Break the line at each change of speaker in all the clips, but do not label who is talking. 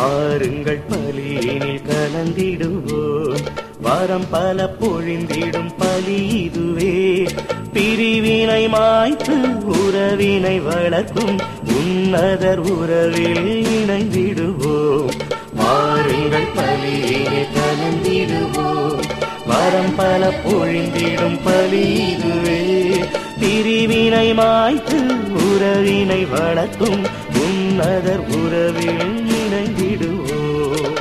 வாருங்கள் பலியினில் கலந்திடுவோம் வாரம் பல பொழிந்திடும் பலி இதுவே பிரிவினை மாய்த்து உறவினை வளர்க்கும் உன்னதர் உறவில் இணைந்திடுவோம் வாருங்கள் பலியினில் கலந்திடுவோம் வாரம் பல பொழிந்திடும் பலி இதுவே பிரிவினை மாய்த்து உறவினை வளர்க்கும் உன்னதர் உறவில் இணைந்திடுவோம்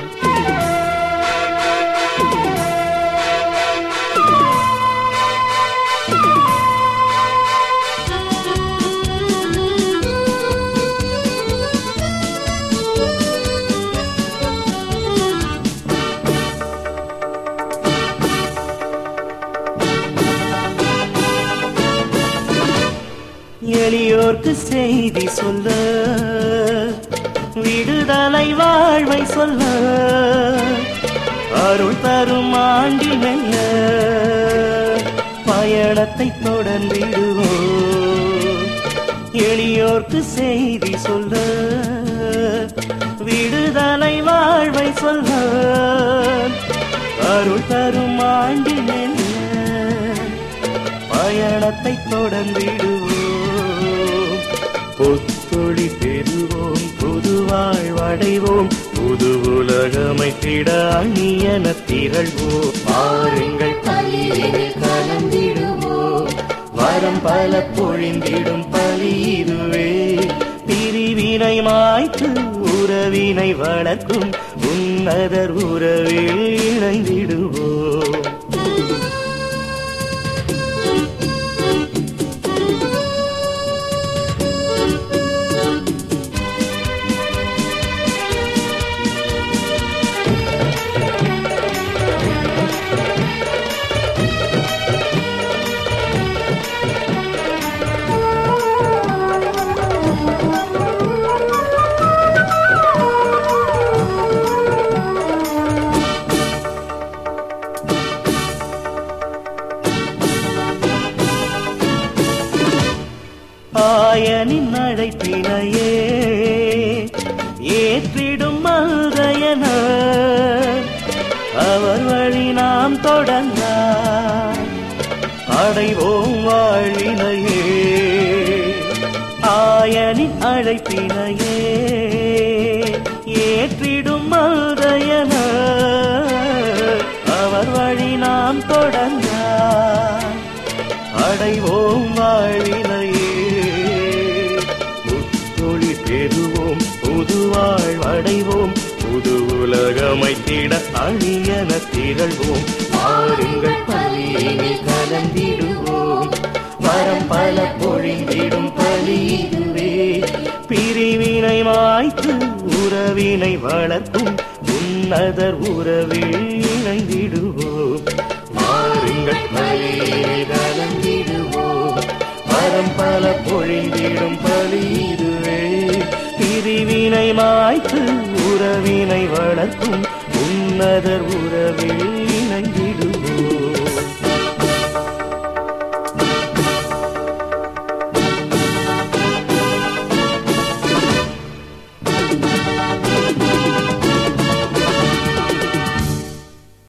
எளியோர்க்கு செய்தி சொல்ல விடுதலை வாழ்வை சொல்ல அருள் தரும் ஆண்டி மெல்ல பயணத்தை தொடர்ந்திடுவோம் எளியோர்க்கு செய்தி சொல்ல விடுதலை வாழ்வை சொல்ல அருள் தரும் ஆண்டி மெல்ல பயணத்தை தொடர்ந்திடுவோம் பொத்தொழி பெறுவோம் புது வாழ்வடைவோம் புது உலகமைத்திட அணியன திரள்வோம் பாருங்கள் பலியினில் கலந்திடுவோம் வரம் பல பொழிந்திடும் பலி இதுவே பிரிவினை மாய்த்து உறவினை வளர்க்கும் உன்னதர் உறவில் இணைந்திடுவோம் ஆயனின் அழைப்பினையே ஏற்றிடும் மல்கையன அவர் வழி நாம் தொடங்க அடைவோம் வாழினையே ஆயனின் அழைப்பினையே ஏற்றிடும் மல்கையன அவர் வழி நாம் தொடங்க அடைவோம் வாழினையே முத்தொழி பெறுவோம் புது வாழ்வடைவோம் புது உலகமைத்திட அணியன திரள்வோம் பாருங்கள் பலியினில் கலந்திடுவோம் வரம் பல பொழிந்திடும் பலி இதுவே பிரிவினை மாய்த்து உறவினை வளர்க்கும் உன்னதர் உறவில் இணைந்திடுவோம் பாருங்கள் பலியினில் கலந்திடுவோம் வரம் பல பொழிந்திடும் பலி இதுவே பிரிவினை மாய்த்து உறவினை வளர்க்கும் உன்னதர் உறவில்